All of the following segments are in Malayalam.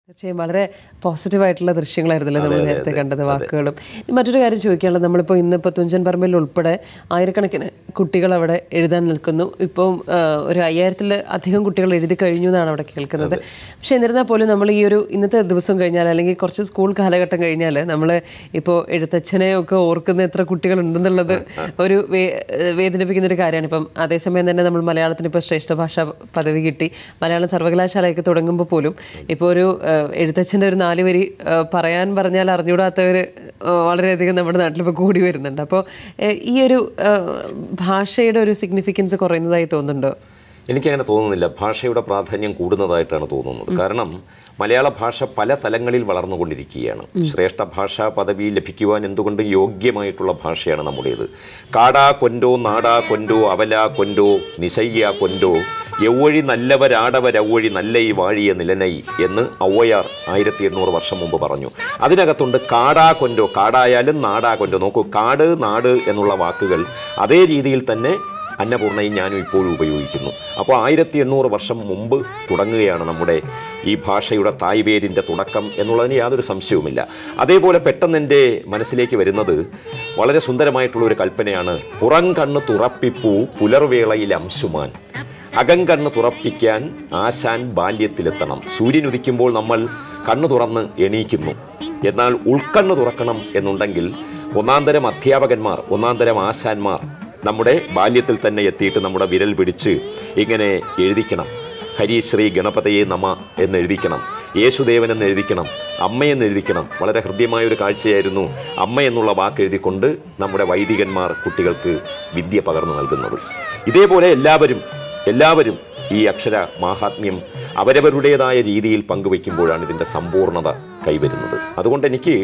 തീർച്ചയായും വളരെ പോസിറ്റീവായിട്ടുള്ള ദൃശ്യങ്ങളായിരുന്നല്ലോ നമ്മൾ നേരത്തെ കണ്ടത് വാക്കുകളും ഇനി മറ്റൊരു കാര്യം ചോദിക്കാനുള്ളത് നമ്മളിപ്പോൾ ഇന്നിപ്പോൾ തുഞ്ചൻ പറമ്പിൽ ഉൾപ്പെടെ ആയിരക്കണക്കിന് കുട്ടികൾ അവിടെ എഴുതാൻ നിൽക്കുന്നു ഇപ്പം ആ, ഒരു അയ്യായിരത്തിൽ അധികം കുട്ടികൾ എഴുതി കഴിഞ്ഞു എന്നാണ് അവിടെ കേൾക്കുന്നത് പക്ഷേ എന്നിരുന്നാൽ പോലും നമ്മൾ ഈ ഒരു ഇന്നത്തെ ദിവസം കഴിഞ്ഞാൽ അല്ലെങ്കിൽ കുറച്ച് സ്കൂൾ കാലഘട്ടം കഴിഞ്ഞാൽ നമ്മൾ ഇപ്പോൾ എഴുത്തച്ഛനെ ഒക്കെ ഓർക്കുന്ന എത്ര കുട്ടികളുണ്ടെന്നുള്ളത് ഒരു വേ- വേദനിപ്പിക്കുന്ന ഒരു കാര്യമാണ് ഇപ്പം അതേസമയം തന്നെ നമ്മൾ മലയാളത്തിന് ഇപ്പോൾ ശ്രേഷ്ഠ ഭാഷാ പദവി കിട്ടി മലയാളം സർവകലാശാലയൊക്കെ തുടങ്ങുമ്പോൾ പോലും ഇപ്പോൾ ഒരു ആ, എഴുത്തച്ഛൻ്റെ ഒരു നാല് വരി ആ, പറയാൻ പറഞ്ഞാൽ അറിഞ്ഞുകൂടാത്തവർ വളരെയധികം നമ്മുടെ നാട്ടിൽ ഇപ്പോൾ കൂടി വരുന്നുണ്ട് അപ്പോൾ ഈ ഒരു ആ, ഭാഷയുടെ ഒരു സിഗ്നിഫിക്കൻസ് കുറയുന്നതായി തോന്നുന്നുണ്ടോ എനിക്കങ്ങനെ തോന്നുന്നില്ല ഭാഷയുടെ പ്രാധാന്യം കൂടുന്നതായിട്ടാണ് തോന്നുന്നത് കാരണം മലയാള ഭാഷ പല തലങ്ങളിൽ വളർന്നുകൊണ്ടിരിക്കുകയാണ് ശ്രേഷ്ഠ ഭാഷാ പദവി ലഭിക്കുവാൻ എന്തുകൊണ്ട് യോഗ്യമായിട്ടുള്ള ഭാഷയാണ് നമ്മുടേത് കാടാ കൊൻഡോ നാടാ കൊൻഡോ അവല കൊൻഡോ നിശയ്യ കൊൻഡോ യൗവഴി നല്ലവരാടവരൗവഴി നല്ല ഈ വാഴിയ നിലനൈ എന്ന് ഔവയാർ ആയിരത്തി എണ്ണൂറ് വർഷം മുമ്പ് പറഞ്ഞു അതിനകത്തുണ്ട് കാടാ കൊൻഡോ കാടായാലും നാടാ കൊൻഡോ നോക്കൂ കാട് നാട് എന്നുള്ള വാക്കുകൾ അതേ രീതിയിൽ തന്നെ അന്നപൂർണയും ഞാനും ഇപ്പോഴും ഉപയോഗിക്കുന്നു അപ്പോൾ ആയിരത്തി എണ്ണൂറ് വർഷം മുമ്പ് തുടങ്ങുകയാണ് നമ്മുടെ ഈ ഭാഷയുടെ തായ്വേരിൻ്റെ തുടക്കം എന്നുള്ളതിന് യാതൊരു സംശയവുമില്ല അതേപോലെ പെട്ടെന്ന് എൻ്റെ മനസ്സിലേക്ക് വരുന്നത് വളരെ സുന്ദരമായിട്ടുള്ള ഒരു കൽപ്പനയാണ് പുറം കണ്ണ് തുറപ്പിപ്പൂ പുലർവേളയിൽ അംശുമാൻ അകങ്കണ്ണ് തുറപ്പിക്കാൻ ആശാൻ ബാല്യത്തിലെത്തണം സൂര്യൻ ഉദിക്കുമ്പോൾ നമ്മൾ കണ്ണു തുറന്ന് എണീക്കുന്നു എന്നാൽ ഉൾക്കണ്ണ് തുറക്കണം എന്നുണ്ടെങ്കിൽ ഒന്നാന്തരം അധ്യാപകന്മാർ ഒന്നാന്തരം ആശാന്മാർ നമ്മുടെ ബാല്യത്തിൽ തന്നെ എത്തിയിട്ട് നമ്മുടെ വിരൽ പിടിച്ച് ഇങ്ങനെ എഴുതിക്കണം ഹരിശ്രീ ഗണപതയെ നമ എന്ന് എഴുതിക്കണം യേശുദേവൻ എന്ന് എഴുതിക്കണം അമ്മയെന്ന് എഴുതിക്കണം വളരെ ഹൃദ്യമായ ഒരു കാഴ്ചയായിരുന്നു അമ്മ എന്നുള്ള വാക്ക് എഴുതിക്കൊണ്ട് നമ്മുടെ വൈദികന്മാർ കുട്ടികൾക്ക് വിദ്യ പകർന്നു നൽകുന്നത് ഇതേപോലെ എല്ലാവരും എല്ലാവരും ഈ അക്ഷര മാഹാത്മ്യം അവരവരുടേതായ രീതിയിൽ പങ്കുവയ്ക്കുമ്പോഴാണ് ഇതിൻ്റെ സമ്പൂർണ്ണത കൈവരുന്നത് അതുകൊണ്ട് എനിക്ക്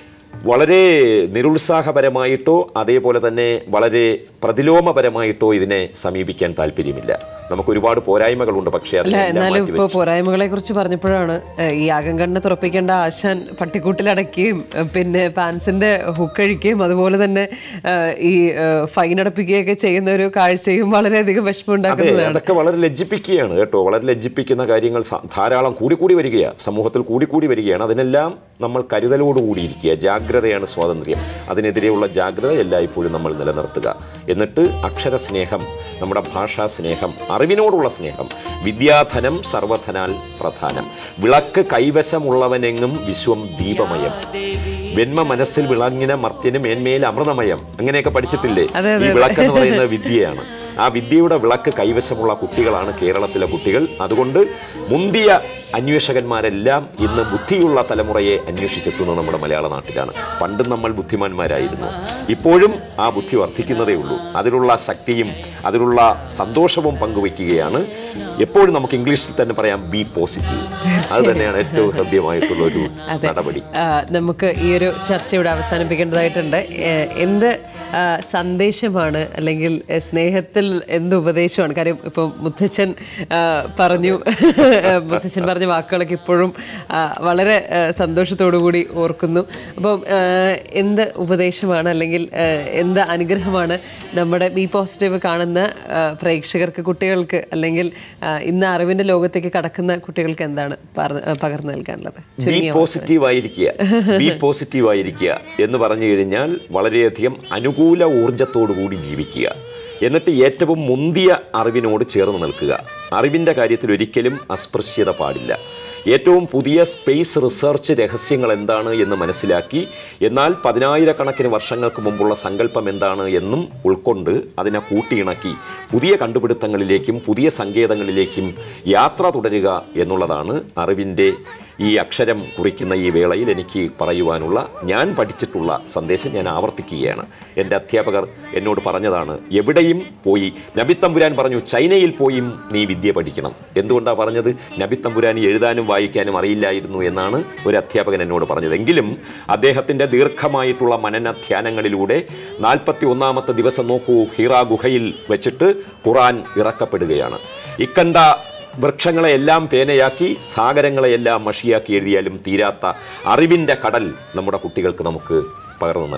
വളരെ നിരുത്സാഹപരമായിട്ടോ അതേപോലെ തന്നെ വളരെ പ്രതിലോമപരമായിട്ടോ ഇതിനെ സമീപിക്കാൻ താല്പര്യമില്ല നമുക്ക് ഒരുപാട് പോരായ്മകളുണ്ട് പക്ഷേ അല്ല അതിനെല്ലാം എന്നാലും മാറ്റി ഇപ്പോൾ പോരായ്മകളെ കുറിച്ച് പറഞ്ഞപ്പോഴാണ് ഏഹ്, ഈ അകങ്കണ്ണ് തുറപ്പിക്കേണ്ട ആശാൻ പട്ടിക്കൂട്ടിലടക്കുകയും ഏഹ്, പിന്നെ പാൻസിന്റെ ഹുക്കഴിക്കുകയും അതുപോലെ തന്നെ ഏഹ്, ഈ ഏഹ്, ഫൈൻ അടപ്പിക്കുകയൊക്കെ ചെയ്യുന്ന ഒരു കാഴ്ചയും വളരെയധികം അതെ വിഷമമുണ്ടാക്കുന്നതാണ് അതൊക്കെ വളരെ ലജ്ജിപ്പിക്കുകയാണ് കേട്ടോ വളരെ ലജ്ജിപ്പിക്കുന്ന കാര്യങ്ങൾ സ- ധാരാളം കൂടിക്കൂടി വരികയാണ് സമൂഹത്തിൽ കൂടിക്കൂടി വരികയാണ് അതിനെല്ലാം നമ്മൾ കരുതലോടുകൂടിയിരിക്കുക ജാഗ്രതയാണ് സ്വാതന്ത്ര്യം അതിനെതിരെയുള്ള ജാഗ്രത എല്ലായ്പ്പോഴും നമ്മൾ നിലനിർത്തുക എന്നിട്ട് അക്ഷര സ്നേഹം നമ്മുടെ ഭാഷാ സ്നേഹം അറിവിനോടുള്ള സ്നേഹം വിദ്യാധനം സർവധനാൽ പ്രധാനം വിളക്ക് കൈവശമുള്ളവനെങ്ങും വിശ്വം ദീപമയം വെണ്മ മനസ്സിൽ വിളങ്ങിന മർത്യന് മേന്മേൽ അമൃതമയം അങ്ങനെയൊക്കെ പഠിച്ചിട്ടില്ലേ അതെ, ഈ വിളക്ക് എന്ന് പറയുന്നത് വിദ്യയാണ് ആ വിദ്യയുടെ വിളക്ക് കൈവശമുള്ള കുട്ടികളാണ് കേരളത്തിലെ കുട്ടികൾ അതുകൊണ്ട് മുന്തിയ അന്വേഷകന്മാരെല്ലാം ഇന്ന് ബുദ്ധിയുള്ള തലമുറയെ അന്വേഷിച്ചെത്തുന്നത് നമ്മുടെ മലയാള നാട്ടിലാണ് പണ്ടും നമ്മൾ ബുദ്ധിമാന്മാരായിരുന്നു ഇപ്പോഴും ആ ബുദ്ധി വർദ്ധിക്കുന്നതേ ഉള്ളൂ അതിലുള്ള ശക്തിയും അതിലുള്ള സന്തോഷവും പങ്കുവയ്ക്കുകയാണ് എപ്പോഴും നമുക്ക് ഇംഗ്ലീഷിൽ തന്നെ പറയാം ബി പോസിറ്റീവ് അത് തന്നെയാണ് ഏറ്റവും ഹൃദ്യമായിട്ടുള്ള ഒരു നടപടി ആ, നമുക്ക് ഈ ഒരു ചർച്ച ഇവിടെ അവസാനിപ്പിക്കേണ്ടതായിട്ടുണ്ട് ഏഹ്, എന്ത് ആ, സന്ദേശമാണ് അല്ലെങ്കിൽ ഏഹ്, സ്നേഹത്തിൽ എന്ത് ഉപദേശമാണ് കാര്യം ഇപ്പോൾ മുത്തച്ഛൻ ആ, പറഞ്ഞു മുത്തച്ഛൻ പറഞ്ഞ വാക്കുകളൊക്കെ ഇപ്പോഴും ആ, വളരെ ആ, സന്തോഷത്തോടു കൂടി ഓർക്കുന്നു അപ്പം ആ, എന്ത് ഉപദേശമാണ് അല്ലെങ്കിൽ ആ, എന്ത് അനുഗ്രഹമാണ് നമ്മുടെ ബി പോസിറ്റീവ് കാണുന്ന ആ, പ്രേക്ഷകർക്ക് കുട്ടികൾക്ക് അല്ലെങ്കിൽ ആ, ഇന്ന് അറിവിൻ്റെ ലോകത്തേക്ക് കടക്കുന്ന കുട്ടികൾക്ക് എന്താണ് പറ- പകർന്നു നൽകാനുള്ളത് ബി ചുരുങ്ങിയ പോസിറ്റീവ് ആയിരിക്കുക ബി പോസിറ്റീവ് ആയിരിക്കുക എന്ന് പറഞ്ഞു കഴിഞ്ഞാൽ വളരെയധികം അനുകൂല ഊർജത്തോടു കൂടി ജീവിക്കുക എന്നിട്ട് ഏറ്റവും മുന്തിയ അറിവിനോട് ചേർന്ന് നിൽക്കുക അറിവിൻ്റെ കാര്യത്തിൽ ഒരിക്കലും അസ്പൃശ്യത പാടില്ല ഏറ്റവും പുതിയ സ്പേസ് റിസർച്ച് രഹസ്യങ്ങൾ എന്താണ് എന്ന് മനസ്സിലാക്കി എന്നാൽ പതിനായിരക്കണക്കിന് വർഷങ്ങൾക്ക് മുമ്പുള്ള സങ്കല്പം എന്താണ് എന്നും ഉൾക്കൊണ്ട് അതിനെ കൂട്ടിയിണക്കി പുതിയ കണ്ടുപിടുത്തങ്ങളിലേക്കും പുതിയ സങ്കേതങ്ങളിലേക്കും യാത്ര തുടരുക എന്നുള്ളതാണ് അറിവിൻ്റെ ഈ അക്ഷരം കുറിക്കുന്ന ഈ വേളയിൽ എനിക്ക് പറയുവാനുള്ള ഞാൻ പഠിച്ചിട്ടുള്ള സന്ദേശം ഞാൻ ആവർത്തിക്കുകയാണ് എൻ്റെ അധ്യാപകർ എന്നോട് പറഞ്ഞതാണ് എവിടെയും പോയി നബിത്തമ്പുരാൻ പറഞ്ഞു ചൈനയിൽ പോയും നീ വിദ്യ പഠിക്കണം എന്തുകൊണ്ടാണ് പറഞ്ഞത് നബിത്തമ്പുരാൻ എഴുതാനും വായിക്കാനും അറിയില്ലായിരുന്നു എന്നാണ് ഒരു അധ്യാപകൻ എന്നോട് പറഞ്ഞത് എങ്കിലും അദ്ദേഹത്തിൻ്റെ ദീർഘമായിട്ടുള്ള മനന ധ്യാനങ്ങളിലൂടെ നാൽപ്പത്തി ഒന്നാമത്തെ ദിവസം നോക്കൂ ഹിറ ഗുഹയിൽ വെച്ചിട്ട് ഖുറാൻ ഇറക്കപ്പെടുകയാണ് ഇക്കണ്ട വൃക്ഷങ്ങളെയെല്ലാം പേനയാക്കി സാഗരങ്ങളെയെല്ലാം മഷിയാക്കി എഴുതിയാലും തീരാത്ത അറിവിൻ്റെ കടൽ നമ്മുടെ കുട്ടികൾക്ക് നമുക്ക് പകർന്നു നൽകുക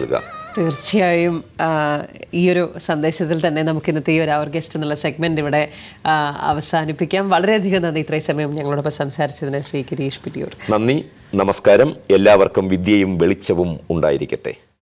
തീർച്ചയായും ആ, ഈ ഒരു സന്ദേശത്തിൽ തന്നെ നമുക്ക് ഇന്നത്തെ ഈ ഒരു അവർ ഗസ്റ്റ് എന്നുള്ള സെഗ്മെന്റ് ഇവിടെ ആ, അവസാനിപ്പിക്കാം വളരെയധികം നന്ദി ഇത്രയും സമയം ഞങ്ങളോടൊപ്പം സംസാരിച്ചതിന് ശ്രീ ഗിരീഷ് പിടിയൂർ നന്ദി നമസ്കാരം എല്ലാവർക്കും വിദ്യയും വെളിച്ചവും ഉണ്ടായിരിക്കട്ടെ